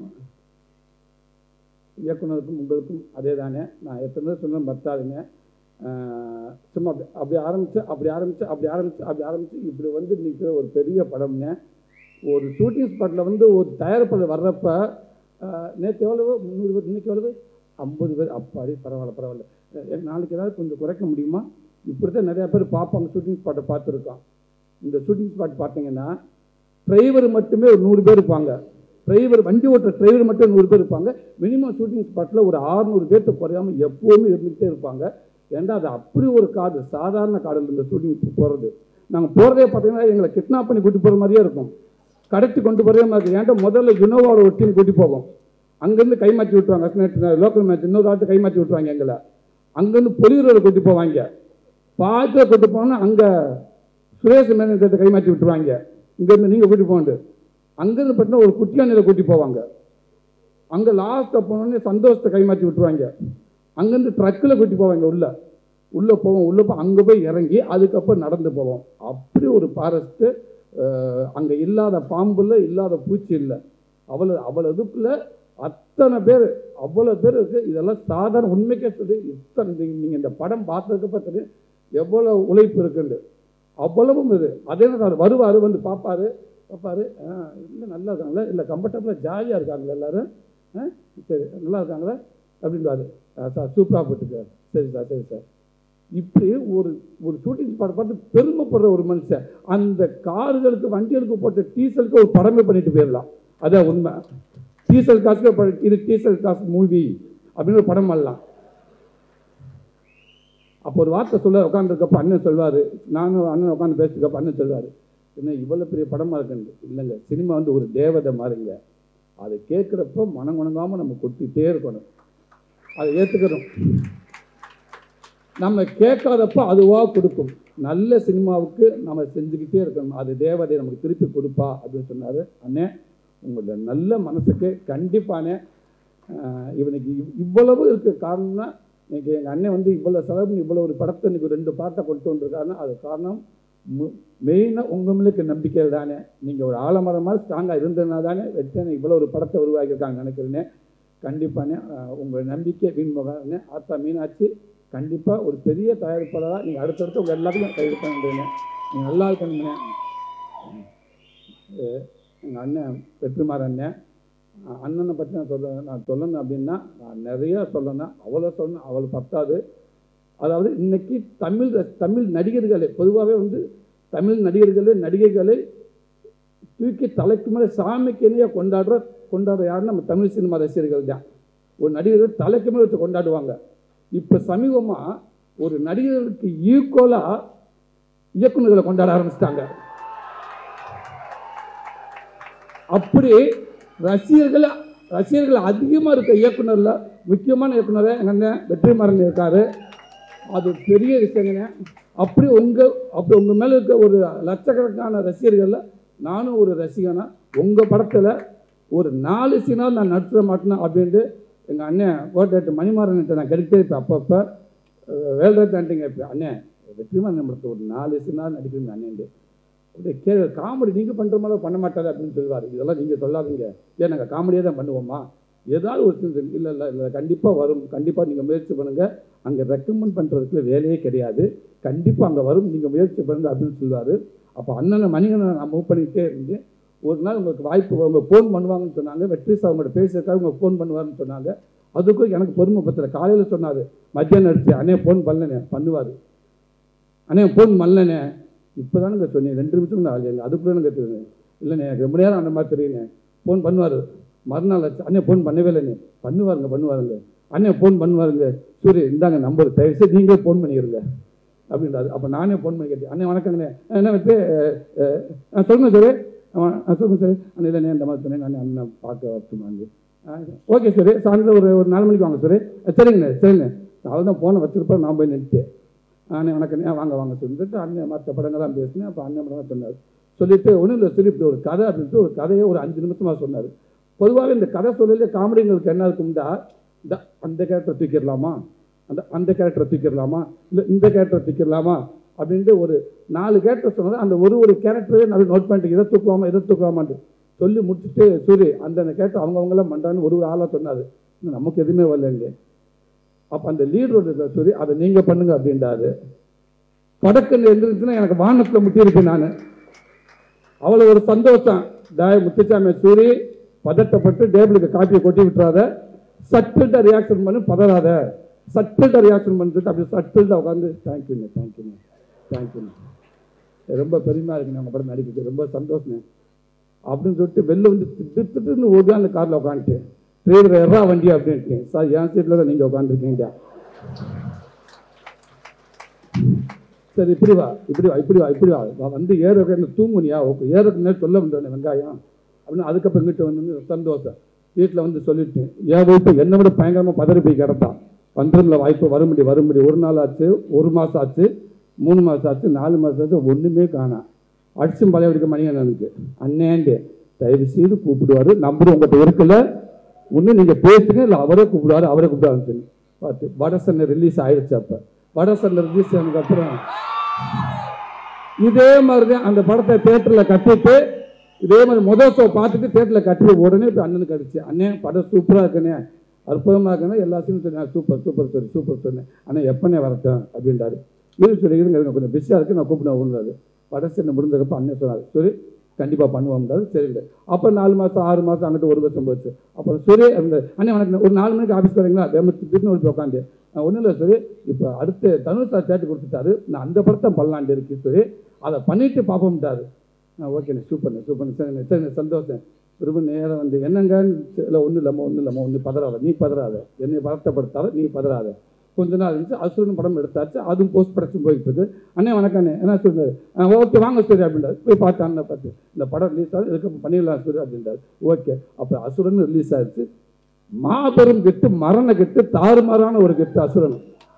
இயக்குனருக்கும் உங்களுக்கும் அதே தானே நான் எத்தனை சொன்ன பத்தாதுங்க ஆஹ் சும்மா அப்படி அப்படி ஆரம்பிச்சு அப்படி ஆரம்பிச்சு அப்படி ஆரம்பிச்சு அப்படி ஆரம்பிச்சு இப்படி வந்து நிற்கிற ஒரு பெரிய படம்ங்க ஒரு ஷூட்டிங் ஸ்பாட்டில் வந்து ஒரு தயாரிப்பாளர் வர்றப்ப நேற்று எவ்வளவு முந்நூறு பேர் இன்னைக்கு எவ்வளவு ஐம்பது பேர் அப்பாடி பரவாயில்ல பரவாயில்ல அஹ் நாளைக்கு ஏதாவது கொஞ்சம் குறைக்க முடியுமா இப்படி தான் நிறையா பேர் பார்ப்பாங்க ஷூட்டிங் ஸ்பாட்டை பார்த்துருக்கோம் இந்த ஷூட்டிங் ஸ்பாட் பார்த்தீங்கன்னா டிரைவர் மட்டுமே ஒரு நூறு பேர் இருப்பாங்க டிரைவர் வண்டி ஓட்டுற டிரைவர் மட்டும் நூறு பேர் இருப்பாங்க மினிமம் ஷூட்டிங் ஸ்பாட்டில் ஒரு ஆறுநூறு பேர்த்த குறையாம எப்போவுமே இருந்துகிட்டே இருப்பாங்க ஏன்டா அது அப்படி ஒரு காடு சாதாரண காடு இல்லை இந்த ஷூட்டிங் போகிறது நாங்கள் போகிறதே பார்த்தீங்கன்னா எங்களை கிட்னாப் பண்ணி கூட்டி போகிற மாதிரியே இருக்கும் கடத்தி கொண்டு போகிறதே மாதிரி ஏன்டா முதல்ல யுனோவாவோட ஒரு டீம் கூட்டி போகும் அங்கேருந்து கைமாற்றி விட்டுருவாங்க லோக்கல் மேட்ச் இன்னொரு ஆட்டு கைமாற்றி விட்டுருவாங்க எங்களை அங்கேருந்து பொலியூரோட கூட்டி போவாங்க பார்த்து கூட்டி போனால் அங்கே சுரேஷ் மேனேஜர்கிட்ட கைமாற்றி விட்டுருவாங்க இங்கேருந்து நீங்கள் கூட்டி போகண்டு அங்கேருந்து பார்த்தீங்கன்னா ஒரு குட்டியானையில் கூட்டி போவாங்க அங்கே லாஸ்ட்டில் போனோடனே சந்தோஷத்தை கைமாற்றி விட்டுருவாங்க அங்கேருந்து ட்ரக்கில் கூட்டி போவாங்க உள்ள உள்ளே போவோம் உள்ளே போ அங்கே போய் இறங்கி அதுக்கப்புறம் நடந்து போவோம் அப்படி ஒரு ஃபாரஸ்ட்டு அங்கே இல்லாத பாம்புல இல்லாத பூச்சி இல்லை அவ்வளோ அவ்வளோ இதுக்குள்ள அத்தனை பேர் அவ்வளோ பேர் இருக்குது இதெல்லாம் சாதாரண உண்மைக்கே சொல்லி இத்தனை நீங்கள் இந்த படம் பார்த்ததுக்கு தெரியும் எவ்வளோ உழைப்பு இருக்குண்டு அவ்வளவும் இது அதே தான் வருவார் வந்து பார்ப்பாரு பார்ப்பாரு ஆ இல்லை நல்லா இருக்காங்களா இல்லை கம்ஃபர்டபுளாக ஜாலியாக இருக்காங்களா எல்லாரும் ஆ சரி நல்லா இருக்காங்களா அப்படின்றாரு சார் சூப்பராக போட்டுருக்காரு சரி சார் சரி சார் இப்படி ஒரு ஒரு ஷூட்டிங் ஸ்பாட் பார்த்து பெருமைப்படுற ஒரு மனுஷன் அந்த கார்களுக்கு வண்டிகளுக்கு போட்ட டீசலுக்கு ஒரு படமே பண்ணிட்டு போயிடலாம் அதான் உண்மை டீசல் காசுக்கு ப- இது டீசல் காசு மூவி அப்படின்னு ஒரு படம் பண்ணலாம் அப்போ ஒரு வார்த்தை சொல்ல உட்காந்துருக்கப்ப அண்ணன் சொல்வார் நானும் அண்ணன் உட்காந்து பேசிருக்கப்ப அண்ணன் சொல்வார் என்ன இவ்வளோ பெரிய படமாக இருக்குன்னு இல்லைங்க சினிமா வந்து ஒரு தேவதை மாதிரிங்க அதை கேட்குறப்ப மனம் குணங்காமல் நம்ம கொட்டிகிட்டே இருக்கணும் அதை ஏற்றுக்கணும் நம்ம கேட்காதப்ப அதுவாக கொடுக்கும் நல்ல சினிமாவுக்கு நம்ம செஞ்சுக்கிட்டே இருக்கணும் அது தேவதை நமக்கு திருப்பி கொடுப்பா அப்படின்னு சொன்னார் அண்ணே உங்களோட நல்ல மனசுக்கு கண்டிப்பானே ஆஹ் இவனுக்கு இவ்- இவ்வளவு இருக்க காரணம்னா இன்னைக்கு எங்கள் அண்ணன் வந்து இவ்வளோ செலவு பண்ணி இவ்வளோ ஒரு படத்தை இன்னைக்கு ரெண்டு பாட்டை கொண்டு வந்திருக்காருன்னா அது காரணம் மெயினாக உங்கள் மேலுக்கு நம்பிக்கை தானே நீங்கள் ஒரு ஆலமரம் மாதிரி ஸ்ட்ராங்காக இருந்ததுனா தானே வெச்சனை இவ்வளோ ஒரு படத்தை உருவாக்கியிருக்காங்க நினைக்கிறேனே கண்டிப்பானே ஆஹ் உங்கள் நம்பிக்கை வீண்முகானே ஆத்தா மீனாட்சி கண்டிப்பாக ஒரு பெரிய தயாரிப்பாளராக நீங்கள் அடுத்தடுத்து உங்கள் எல்லாத்துக்கும் கைது பண்ணுறீங்க நீங்கள் நல்லா இருக்கணுங்கண்ணே எங்கள் அண்ணன் வெற்றிமார் அண்ணன் அஹ் அண்ணனை பற்றி நான் சொல்ல நான் சொல்லணும் அப்படின்னா நான் நிறையா சொல்லணும் அவ்வளோ சொல்லணும் அவ்வளோ பத்தாது அதாவது இன்னைக்கு தமிழ் ரஸ்- தமிழ் நடிகர்களை பொதுவாகவே வந்து தமிழ் நடிகர்களை நடிகைகளை தூக்கி தலைக்கு மேலே சாமிக்கு இணையாக கொண்டாடுற கொண்டாடுற யாருன்னா நம்ம தமிழ் சினிமா ரசிகர்கள் தான் ஒரு நடிகர்கள் தலைக்கு மேலே வச்சு கொண்டாடுவாங்க இப்போ சமீபமாக ஒரு நடிகர்களுக்கு ஈக்குவலாக இயக்குநர்களை கொண்டாட ஆரம்பிச்சிட்டாங்க அப்படி ரசிகர்கள் ரசிகர்கள் அதிகமாக இருக்க இயக்குனரில் முக்கியமான இயக்குனர் எங்கள் அண்ணன் வெற்றிமாறன் இருக்காரு அது பெரிய விஷயங்க அப்படி உங்கள் அப்படி உங்கள் மேலே இருக்க ஒரு லட்சக்கணக்கான ரசிகர்களில் நானும் ஒரு ரசிகனா உங்கள் படத்தில் ஒரு நாலு சீனால் நான் நடிச்சிட மாட்டேன் அப்படின்ட்டு எங்கள் அண்ணன் கோட்டேட்டு மணிமாறன்கிட்ட நான் கிடைத்தே இருப்பேன் அப்பப்போ வேல்ராஜ் ஆண்டிங்க இப்போ அண்ணன் வெற்றிமாறன் படத்தில் ஒரு நாலு சீனால் நடிக்கிறேன் அண்ணன் அப்படியே கே காமெடி நீங்கள் பண்ணுற மாதிரி பண்ண மாட்டாரு அப்படின்னு சொல்லுவார் இதெல்லாம் நீங்கள் சொல்லாதீங்க ஏன் நாங்கள் காமெடியாக தான் பண்ணுவோமா ஏதாவது ஒரு சின்ன இல்லை இல்லை இல்லை கண்டிப்பாக வரும் கண்டிப்பாக நீங்கள் முயற்சி பண்ணுங்கள் அங்கே ரெக்கமெண்ட் பண்ணுறதுக்குள்ள வேலையே கிடையாது கண்டிப்பாக அங்கே வரும் நீங்கள் முயற்சி பண்ணுங்க அப்படின்னு சொல்லுவார் அப்போ அண்ணனை மணிகனை நான் மூவ் பண்ணிக்கிட்டே இருந்தேன் ஒரு நாள் உங்களுக்கு வாய்ப்பு அவங்க ஃபோன் பண்ணுவாங்கன்னு சொன்னாங்க வெற்றி சார் அவங்கள்ட்ட பேசுறதுக்காக அவங்க ஃபோன் பண்ணுவாருன்னு சொன்னாங்க அதுக்கும் எனக்கு பொறுமை பத்தல காலையில் சொன்னார் மத்தியானம் அடிச்சு அண்ணே ஃபோன் பண்ணலனே பண்ணுவார் அண்ணே ஃபோன் பண்ணலனே இப்போ தானுங்க சொன்னேன் ரெண்டு நிமிஷம் தான் ஆகலைங்க அதுக்குள்ளே எனக்கு தெரியுங்க இல்லைண்ணே எனக்கு ரொம்ப நேரம் அந்த மாதிரி தெரியுங்க ஃபோன் பண்ணுவார் மறுநாள் ஆச்சு அண்ணே ஃபோன் பண்ணவே இல்லைண்ணே பண்ணுவாருங்க பண்ணுவாருங்க அண்ணே ஃபோன் பண்ணுவாருங்க சூரிய இந்தாங்க நம்பர் தயவு செய்து நீங்களே ஃபோன் பண்ணிடுங்க அப்படின்றாரு அப்போ நானே ஃபோன் பண்ணி கேட்டேன் அண்ணே வணக்கங்கண்ணே என்ன வச்சு சொல்லுங்க சார் சொல்லுங்க சார் அண்ணே இல்லைண்ணே இந்த மாதிரி சொன்னேன் நான் அண்ணன் பார்க்க வரட்டுமாங்க ஓகே சார் சாயந்தரம் ஒரு ஒரு நாலு மணிக்கு வாங்க சார் சரிங்கண்ணே சரிண்ணே அவள் தான் ஃபோனை வச்சிருப்பேன் நான் போய் நிறுத்தேன் அண்ணே வணக்கண்ணே வாங்க வாங்க சொல்லிட்டு அண்ணன் மற்ற படங்கள்லாம் பேசினேன் அப்போ அண்ணன் படம் தான் சொன்னார் சொல்லிட்டு ஒன்றும் இல்லை சரி இப்படி ஒரு கதை அப்படின்ட்டு ஒரு கதையை ஒரு அஞ்சு நிமிஷமாக சொன்னார் பொதுவாக இந்த கதை சொல்லல காமெடிங்களுக்கு என்ன இருக்கும்டா இந்த அந்த கேரக்டர் தூக்கிடலாமா அந்த அந்த கேரக்டரை தூக்கிடலாமா இல்லை இந்த கேரக்டரை தூக்கிடலாமா அப்படின்ட்டு ஒரு நாலு கேரக்டர் சொன்னது அந்த ஒரு ஒரு கேரக்டரே நான் நோட் பண்ணிட்டு இதை தூக்கலாமா இதை தூக்கலாமான்ட்டு சொல்லி முடிச்சுட்டு சூரி அந்த கேரக்டர் அவங்கவுங்களாம் பண்ணுறான்னு ஒரு ஒரு ஆளாக சொன்னார் இன்னும் நமக்கு எதுவுமே வரலங்க அப்போ அந்த லீடரோட சூரி அதை நீங்கள் பண்ணுங்க அப்படின்றாரு படக்குன்னு எழுந்திருச்சுன்னா எனக்கு வானத்தில் முட்டியிருப்பேன் நான் அவ்வளோ ஒரு சந்தோஷம் தாய முத்துச்சாமி சூரி பதட்டப்பட்டு டேபிளுக்கு காப்பியை கொட்டி விட்டுறாத சட்டில்ட்டாக ரியாக்ஷன் பண்ணி பதறாத சட்டில்ட்டாக ரியாக்ஷன் பண்ணிட்டு அப்படி சட்டில்ட்டாக உட்காந்து தேங்க்யூங்க தேங்க்யூங்க தேங்க்யூங்க ரொம்ப பெருமையாக இருக்குங்க உங்கள் படம் நடிக்கிறது ரொம்ப சந்தோஷம் அப்படின்னு சொல்லிட்டு வெளில வந்து திட்டு திட்டுன்னு ஓடி அந்த காரில் உட்காந்துட்டு டிரைவர் எறா வண்டி அப்படின்ட்டு சார் என் சீட்டில் தான் நீங்கள் உட்காந்துருக்கீங்க சரி இப்படி வா இப்படி வா இப்படி வா இப்படி வா வா, வந்து ஏற உட்காந்து தூங்குனியா ஓகே ஏறதுக்கு நேரம் சொல்ல வந்தேன் வெங்காயம் அப்படின்னு அதுக்கப்புறம் இங்கிட்ட வந்து சந்தோஷம் வீட்டில் வந்து சொல்லிட்டு என் வைப்பு என்னை விட பயங்கரமாக பதறி போய் கிடந்தான் வந்துரும்ல வாய்ப்பு வரும்படி வரும்படி ஒரு நாள் ஆச்சு ஒரு மாதம் ஆச்சு மூணு மாதம் ஆச்சு நாலு மாதம் ஆச்சு ஒன்றுமே காணாம் அடிச்சும் பழைய அடிக்க மணியண்ணனுக்கு அண்ணேண்டு தயவு செய்து கூப்பிடுவாரு நம்பர் உங்கள்கிட்ட இருக்குல்ல ஒன்று நீங்கள் பேசுங்க இல்லை அவரே கூப்பிடுவாரு அவரே கூப்பிடுவாருன்னு சொல்லி பார்த்து வடசன்னை ரிலீஸ் ஆயிடுச்சு அப்போ வடசன்னை ரிலீஸ் ஆனதுக்கப்புறம் இதே மாதிரி தான் அந்த படத்தை தேட்டரில் கட்டிட்டு இதே மாதிரி முதல் ஷோ பார்த்துட்டு தேட்டரில் கட்டி உடனே இப்போ அண்ணனுக்கு அடிச்சு அண்ணே படம் சூப்பராக இருக்குண்ணே அற்புதமாக இருக்குண்ணே எல்லா சீனும் சொன்னேன் சூப்பர் சூப்பர் சொல்லி சூப்பர் சொன்னேன் அண்ணா எப்பனே வரட்டும் அப்படின்றாரு இது சொல்லி இருங்க இருங்க, கொஞ்சம் பிஸியாக இருக்கு நான் கூப்பிட ஒன்றாரு படசனை முடிஞ்சதுக்கப்புறம் அண்ணன் சொன்னார் சரி கண்டிப்பாக பண்ணுவோம்ன்றாரு சரிங்க அப்போ நாலு மாதம் ஆறு மாதம் அங்கிட்டு ஒரு வருஷம் போச்சு அப்புறம் சரி அந்த அண்ணே வணக்கம் ஒரு நாலு மணிக்கு ஆஃபீஸ் வரீங்களா திடீர்னு ஒரு உட்காந்து ஒன்றும் இல்லை சரி இப்போ அடுத்து தனுஷ் சார் தேட்டர் கொடுத்துட்டாரு நான் அந்த படத்தை பண்ணலான்ட்டு இருக்கு சரி அதை பண்ணிட்டு பார்ப்போம்ட்டாரு ஓகேண்ணே சூப்பர்ண்ணே சூப்பர்ண்ணே சரிண்ணே சரிண்ணே சந்தோஷம் திரும்ப நேரம் வந்து என்னங்கன்னு இல்லை ஒன்றும் இல்லாமல் ஒன்றும் இல்லாமல் ஒன்றும் பதறாத நீ பதறாத என்னை வருத்தப்படுத்தாத நீ பதறாத கொஞ்ச நாள் இருந்துச்சு அசுரன் படம் எடுத்தாச்சு அதுவும் போஸ்ட் ப்ரொடக்ஷன் போயிட்டு இருக்கு அண்ணே வணக்கண்ணே என்ன சொன்னார் ஓகே வாங்க சரி அப்படின்றாரு போய் பார்த்து அண்ணன் பார்த்து இந்த படம் ரிலீஸ் ஆகுது இதுக்கு பண்ணிடலாம் சரி அப்படின்றாரு ஓகே அப்போ அசுரன் ரிலீஸ் ஆயிடுச்சு மாபெரும் கெட்டு மரண கெட்டு தாறுமாறான ஒரு கெட்டு அசுரன்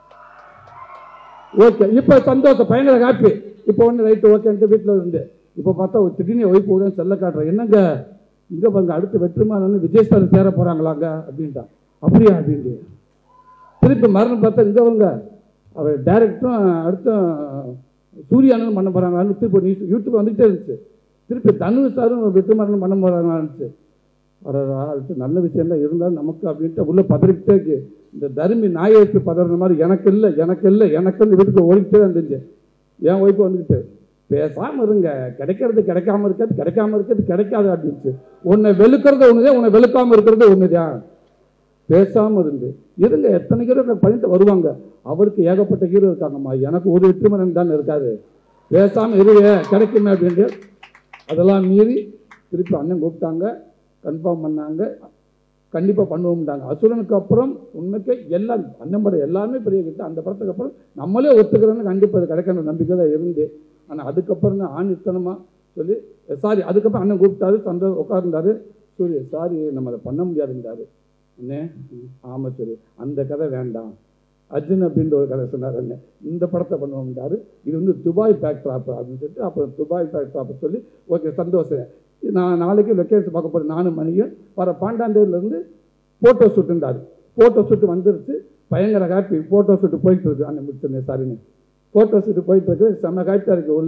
ஓகே இப்போ சந்தோஷம் பயங்கர ஹாப்பி இப்போ ஒன்று ரைட்டு ஓகேன்ட்டு வீட்டில் இருந்து இப்போ பார்த்தா ஒரு திடீர்னு ஒய்ஃப் உடன் செல்ல காட்டுறேன் என்னங்க இங்கே பாருங்க அடுத்து வெற்றிமாறன் விஜய் சார் சேர போகிறாங்களாங்க அப்படின்ட்டான் அப்படியா அப்படின்ட்டு திருப்பி மரணம் பார்த்தா இங்கே அவங்க அவர் டேரக்டரும் அடுத்த சூர்யானனும் பண்ண போகிறாங்களான்னு திருப்பி நியூஸ் யூடியூப் வந்துகிட்டே இருந்துச்சு திருப்பி தனுஷ் சாரும் வெற்றிமாறனும் பண்ண போகிறாங்களான்னு அடடா அடுத்து நல்ல விஷயம் தான் இருந்தாலும் நமக்கு அப்படின்ட்டு உள்ள பதறிக்கிட்டே இருக்கு இந்த தருமி நாயை வச்சு பதறின மாதிரி எனக்கு இல்லை எனக்கு இல்லை எனக்குன்னு வீட்டுக்கு ஓடிக்கிட்டே தான் இருந்துச்சு என் ஒய்ஃபு வந்துக்கிட்டு பேசாம இருங்க கிடைக்கிறது கிடைக்காம இருக்கிறது கிடைக்காம இருக்கிறது கிடைக்காது அப்படின்ச்சு உன்னை வெளுக்கிறது ஒண்ணுதான் உன்னை வெளுக்காம இருக்கிறது ஒண்ணுதான் பேசாம இருந்து இருங்க எத்தனை ஹீரோ பண்ணிட்டு வருவாங்க அவருக்கு ஏகப்பட்ட ஹீரோ இருக்காங்கம்மா எனக்கு ஒரு வெற்றிமரன் தான் இருக்காது பேசாம இருவே கிடைக்குமே அப்படின்ட்டு அதெல்லாம் மீறி திருப்பி அண்ணன் கூப்பிட்டாங்க கன்ஃபார்ம் பண்ணாங்க கண்டிப்பாக பண்ணுவோம்ட்டாங்க அசுரனுக்கு அப்புறம் உண்மைக்கு எல்லாம் அண்ணன் படம் எல்லாமே பெரிய கிட்ட அந்த படத்துக்கு அப்புறம் நம்மளே ஒத்துக்கிறோன்னு கண்டிப்பாக அது கிடைக்கிற நம்பிக்கை தான் இருந்து ஆனால் அதுக்கப்புறம் தான் ஆணித்தனமாக சொல்லி சாரி அதுக்கப்புறம் அண்ணன் கூப்பிட்டாரு சந்தோஷம் உட்கார்ந்தாரு சரி சாரி நம்ம அதை பண்ண முடியாதுன்றாரு அண்ணே ஆமாம் சரி அந்த கதை வேண்டாம் அர்ஜுன் அப்படின்ற ஒரு கதை சொன்னார் அண்ணன் இந்த படத்தை பண்ணுவோம்ட்டாரு இது வந்து துபாய் பேக்ட்ராப் அப்படின்னு சொல்லிட்டு அப்புறம் துபாய் பேக்ட்ராப் சொல்லி ஓகே சந்தோஷம் நான் நாளைக்கு லொக்கேஷன் பார்க்க போகிறேன் நானும் மணியும் வர பாண்டாந்தேரிலேருந்து ஃபோட்டோ ஷூட்டுன்றாரு ஃபோட்டோ ஷூட் வந்துருச்சு பயங்கர ஹாப்பி ஃபோட்டோ ஷூட் போயிட்டு இருக்கு அண்ணன் முடிச்சுருந்தேன் சாரின்னு ஃபோட்டோ ஷூட் போயிட்டு இருக்கு செம்ம ஹாப்பியாக இருக்கு உள்ள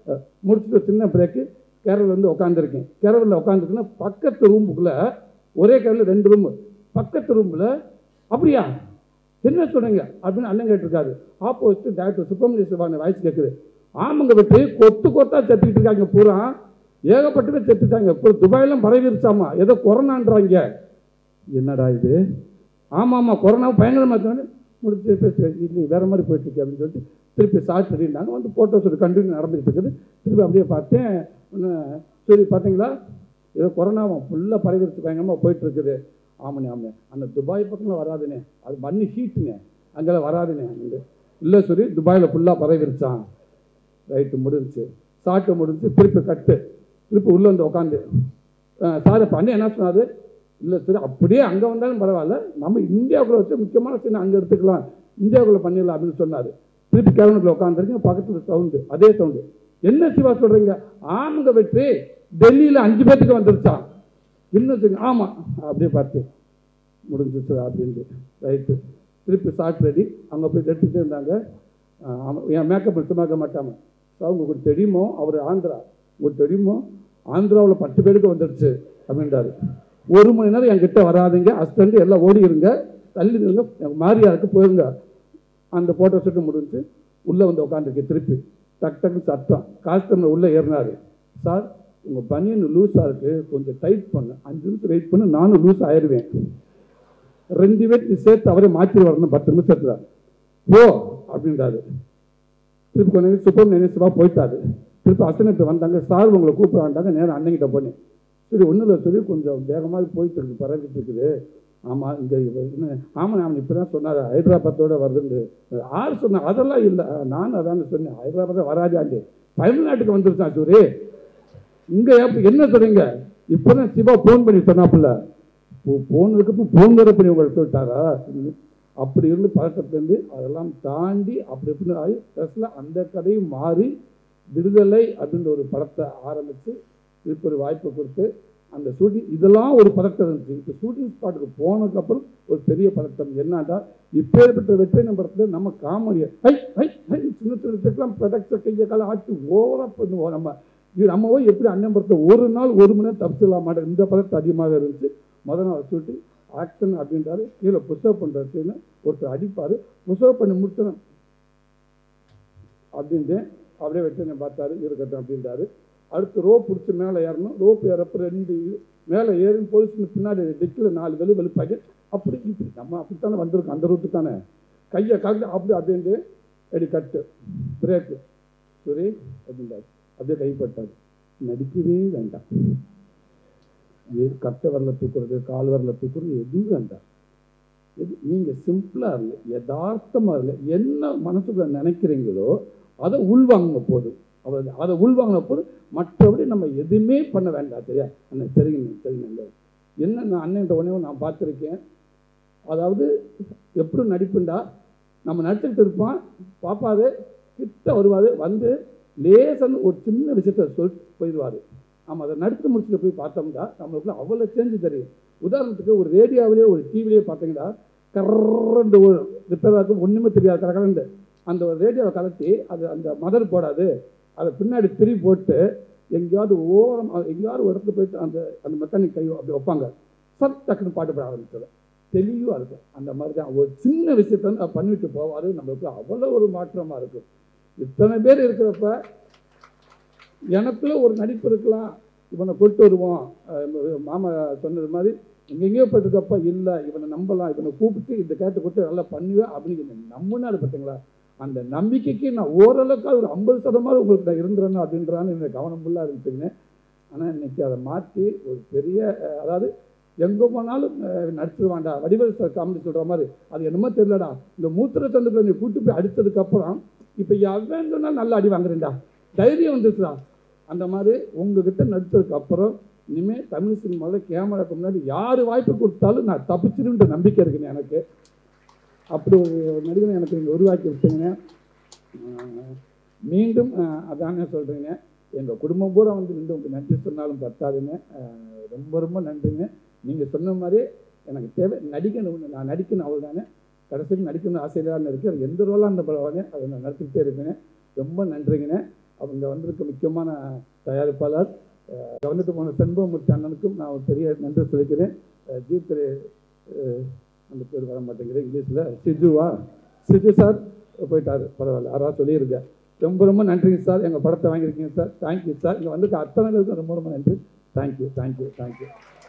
அஹ், முடிச்சுட்டு ஒரு சின்ன பிரேக்கு கேரளில் வந்து உட்காந்துருக்கேன் கேரளில் உட்காந்துருக்குன்னா பக்கத்து ரூமுக்குள்ளே ஒரே கேரளில் ரெண்டு ரூம் பக்கத்து ரூமில் அப்படியா என்ன சொல்றீங்க அப்படின்னு அண்ணன் கேட்டிருக்காரு ஆப்போசிட் டாக்டர் சுப்பிரமணிய சிவான வாய்ஸ் கேட்குது ஆமாங்க விட்டு கொத்து கொத்தா செத்துக்கிட்டு இருக்காங்க பூரா ஏகப்பட்டவே செத்துட்டாங்க இப்போ துபாயெல்லாம் பரவிருச்சாமா ஏதோ கொரோனான்றாங்க என்னடா இது ஆமாம் ஆமாம் கொரோனா பயங்கரமாக இருந்தாலும் முடிச்சு பேசி இல்லை வேற மாதிரி போயிட்டு இருக்கு அப்படின்னு சொல்லிட்டு திருப்பி சார்ஜ் சொல்லியிருந்தாங்க வந்து ஃபோட்டோஸ் ஒரு கண்டினியூ நடந்துகிட்டு இருக்குது திருப்பி அப்படியே பார்த்தேன் ஒன்று சரி பார்த்தீங்களா ஏதோ கொரோனாவும் ஃபுல்லாக பரவிருச்சு பயங்கரமாக போயிட்டு இருக்குது ஆமாண்ணே ஆமாண்ணே அந்த துபாய் பக்கம்லாம் வராதுண்ணே அது மண்ணு ஹீட்டுங்க அங்கெல்லாம் வராதுண்ணே அங்கே இல்லை சரி துபாயில் ஃபுல்லாக பரவிருச்சான் ரைட்டு முடிஞ்சுச்சு சாட்டு முடிஞ்சு திருப்பி கட்டு திருப்பி உள்ளே வந்து உட்காந்து சார் இப்போ அண்ணன் என்ன சொன்னாரு இல்லை சரி அப்படியே அங்கே வந்தாலும் பரவாயில்ல நம்ம இந்தியாவுக்குள்ள வச்சு முக்கியமான சீன் அங்கே எடுத்துக்கலாம் இந்தியாவுக்குள்ள பண்ணிடலாம் அப்படின்னு சொன்னார் திருப்பி கேபினட்டில் உட்காந்துருக்கேன் பக்கத்தில் சவுண்டு அதே சவுண்டு என்ன சிவா சொல்கிறீங்க ஆமாங்க வெற்றி டெல்லியில் அஞ்சு பேத்துக்கு வந்துருச்சான் இன்னும் சொல்லுங்க ஆமாம் அப்படியே பார்த்து முடிஞ்சிச்சு அப்படின்ட்டு ரைட்டு திருப்பி சாட் ரெடி அங்கே போய் எடுத்துகிட்டே இருந்தாங்க ஆஹ் ஆமா, என் மேக்கப் சுத்தமாக்க மாட்டாம சார் உங்களுக்கு தெரியுமோ அவர் ஆந்திரா உங்களுக்கு தெரியுமோ ஆந்திராவில் பத்து பேருக்கு வந்துடுச்சு அப்படின்றாரு ஒரு மணி நேரம் என்கிட்ட வராதீங்க அஸ்டண்ட் எல்லாம் ஓடி இருங்க தள்ளி இருங்க எனக்கு மாரியாருக்கு போயிருங்க அந்த ஃபோட்டோ ஷூட்டு முடிஞ்சு உள்ளே வந்து உட்காந்துருக்கு திருப்பி டக் டக்கு சத்தம் காஸ்டமர் உள்ளே ஏறினாரு சார் உங்கள் பனியன் லூஸாக இருக்குது கொஞ்சம் டைட் பண்ணு அஞ்சு நிமிஷம் வெயிட் பண்ணு நானும் லூஸ் ஆயிடுவேன் ரெண்டு பேருக்கு சேர்த்து அவரே மாற்றி வரணும் பத்து நிமிஷத்துல ஓ அப்படின்றாரு திருப்பி கொஞ்ச நேரம் சுப்பம் நினைச்சுவா போயிட்டாரு திருப்பி அசனத்தை வந்தாங்க சார் உங்களை கூப்பிடாண்டாங்க நேரம் அண்ணங்கிட்ட போனேன் சரி ஒன்றும் இல்லை சொல்லி கொஞ்சம் வேகமாக போயிட்டு இருக்கு பரவிட்டு இருக்குது ஆமாம் இங்கே ஆமாம் நான் இப்போ தான் சொன்னார் ஹைதராபாத்தோட வருதுன்னு யார் சொன்னா அதெல்லாம் இல்லை நான் அதான் சொன்னேன் ஹைதராபாத் வராஜாண்டு தமிழ்நாட்டுக்கு வந்துருச்சான் சூரி இங்கே என்ன சொல்றீங்க இப்போ தான் சிவா ஃபோன் பண்ணி சொன்னாப்புல போனதுக்கு ஃபோன் வர பண்ணி உங்களுக்கு சொல்லிட்டாரா அப்படி இருந்து பழக்கத்துலேருந்து அதெல்லாம் தாண்டி அப்படி இப்படின்னு ஆகி ப்ளஸில் அந்த கதையும் மாறி விடுதலை அப்படின்ற ஒரு படத்தை ஆரம்பித்து இதுக்கு ஒரு வாய்ப்பு கொடுத்து அந்த ஷூட்டிங் இதெல்லாம் ஒரு பதட்டம் இருந்துச்சு இப்போ ஷூட்டிங் ஸ்பாட்டுக்கு போனதுக்கப்புறம் ஒரு பெரிய பதட்டம் என்னன்னா இப்பேற்பட்ட வெற்றி நம்பரத்தில் நம்ம காமெடியை ஹை ஹை ஹை சின்ன சின்ன விஷயத்துலாம் ப்ரொடக்டை கையை காலை ஆட்டி ஓவராக பண்ணுவோம் நம்ம இது நம்ம போய் எப்படி அண்ணன் படத்தை ஒரு நாள் ஒரு மணி நேரம் தப்பிச்சிடலாம் மாட்டேன் இந்த பதட்டம் அதிகமாக இருந்துச்சு முதல் நாள் ஷூட்டிங் ஆக்ஷன் அப்படின்றாரு கீழே புஷப் பண்ணுறதுன்னு ஒருத்தர் அடிப்பார் புஷப் பண்ணி முடிச்சணும் அப்படின்ட்டு அப்படியே வெற்றி பார்த்தாரு இருக்கட்டும் அப்படின்றாரு அடுத்து ரோப் பிடிச்சி மேலே ஏறணும் ரோப் ஏறப்ப ரெண்டு இது மேலே ஏறி போலீஸ் பின்னாடி டிக்கில் நாலு வெளு வெளுப்பாங்க அப்படி இப்படி நம்ம அப்படித்தானே வந்திருக்கோம் அந்த ரூட்டு தானே கையை காட்டு அப்படி அப்படின்ட்டு எடி கட்டு பிரேக்கு சரி அப்படின்றாரு அப்படியே கைப்பட்டாரு நடிக்கவே வேண்டாம் இது கட்டை வரல தூக்குறது கால் வரல தூக்குறது எதுவும் வேண்டாம் எது நீங்கள் சிம்பிளாக இருங்க யதார்த்தமாக இருங்க என்ன மனசுக்குள்ள நினைக்கிறீங்களோ அதை உள்வாங்க போதும் அவர் அதை உள்வாங்கின போது மற்றபடி நம்ம எதுவுமே பண்ண வேண்டாம் சரியா அண்ணன் சரிங்க சரிங்க என்ன நான் அண்ணன் உடனே நான் பார்த்துருக்கேன் அதாவது எப்படி நடிப்புண்டா நம்ம நடிச்சுக்கிட்டு இருப்போம் பாப்பாது கிட்ட வருவார் வந்து லேசன்னு ஒரு சின்ன விஷயத்த சொல்லிட்டு போயிடுவார் நம்ம அதை நடித்து முடிச்சுட்டு போய் பார்த்தோம்னா நம்மளுக்குள்ள அவ்வளோ சேஞ்சு தெரியும் உதாரணத்துக்கு ஒரு ரேடியோவிலேயே ஒரு டிவிலேயே பார்த்தீங்கன்னா கரண்டு ஒரு ரிப்பேர் ஆகும் ஒன்றுமே தெரியாது கரகரண்டு அந்த ஒரு ரேடியோவை கலத்தி அது அந்த மதர் போடாது அதை பின்னாடி திரி போட்டு எங்கேயாவது ஓரம் எங்கேயாவது ஒரு இடத்துல போயிட்டு அந்த அந்த மெக்கானிக் கை அப்படி வைப்பாங்க சத் டக்குன்னு பாட்டு பாட ஆரம்பிச்சிடும் தெளிவாக இருக்கும் அந்த மாதிரி தான் ஒரு சின்ன விஷயத்த வந்து அவர் பண்ணிட்டு போவார் நம்மளுக்கு அவ்வளோ ஒரு மாற்றமாக இருக்கும் இத்தனை பேர் இருக்கிறப்ப எனக்குள்ள ஒரு நடிப்பு இருக்கலாம் இவனை கொண்டு வருவோம் அஹ் மாமா சொன்னது மாதிரி எங்கெங்கேயோ போயிட்டுருக்கப்ப இல்லை இவனை நம்பலாம் இவனை கூப்பிட்டு இந்த கேட்டு கொடுத்து நல்லா பண்ணுவேன் அப்படின்னு நம்பினாரு பார்த்தீங்களா அந்த நம்பிக்கைக்கு நான் ஓரளவுக்கு ஒரு ஐம்பது சதமாவது உங்களுக்கு நான் இருந்துறேன்னு அப்படின்றான்னு எனக்கு கவனம் ஃபுல்லாக இருந்துச்சுங்க ஆனால் இன்னைக்கு அதை மாற்றி ஒரு பெரிய அஹ், அதாவது எங்கே போனாலும் அஹ், நடிச்சிருவான்டா வடிவேல் சார் காமெடி சொல்கிற மாதிரி அது என்னமோ தெரியலடா இந்த மூத்திர சந்துக்குள்ள நீ கூட்டு போய் அடித்ததுக்கப்புறம் இப்போ எவன் சொன்னாலும் நல்லா அடி வாங்குறேன்டா தைரியம் வந்துச்சுடா அந்த மாதிரி உங்ககிட்ட நடித்ததுக்கு அப்புறம் இனிமேல் தமிழ் சினிமாவில் கேமராக்கு முன்னாடி யார் வாய்ப்பு கொடுத்தாலும் நான் தப்பிச்சிருன்ற நம்பிக்கை இருக்குங்க எனக்கு அப்படி ஒரு நடிகனை எனக்கு நீங்கள் உருவாக்கி விட்டீங்க ஆஹ் மீண்டும் ஆஹ் அதானே சொல்கிறீங்க எங்கள் குடும்பம் பூரா வந்து நின்று உங்களுக்கு நன்றி சொன்னாலும் பத்தாதுங்க ஆஹ் ரொம்ப ரொம்ப நன்றிங்க நீங்கள் சொன்ன மாதிரி எனக்கு தேவை நடிக்கணும் நான் நடிக்கணும் அவள் தானே கடைசிக்கு நடிக்கணும்னு ஆசையிலான்னு இருக்குது அது எந்த ரோலாக அந்த பரவாயில்ல அதை நான் நடத்திக்கிட்டே இருக்கேன் ரொம்ப நன்றிங்கண்ணே அவங்க வந்திருக்க முக்கியமான தயாரிப்பாளர் அஹ், வந்துட்டு போன செண்பகமூர்த்தி அண்ணனுக்கும் நான் ஒரு பெரிய நன்றி சொல்லிக்கிறேன் அஹ், ஜி திரு அஹ், அந்த பேர் வர மாட்டேங்குது இங்கிலீஷில் சிஜுவா சிஜு சார் போயிட்டாரு பரவாயில்ல யாராவது சொல்லியிருக்கேன் ரொம்ப ரொம்ப நன்றிங்க சார் எங்கள் படத்தை வாங்கியிருக்கீங்க சார் தேங்க்யூ சார் இங்கே வந்துட்டு அத்தனை பேருக்கும் ரொம்ப ரொம்ப நன்றி தேங்க்யூ தேங்க்யூ தேங்க்யூ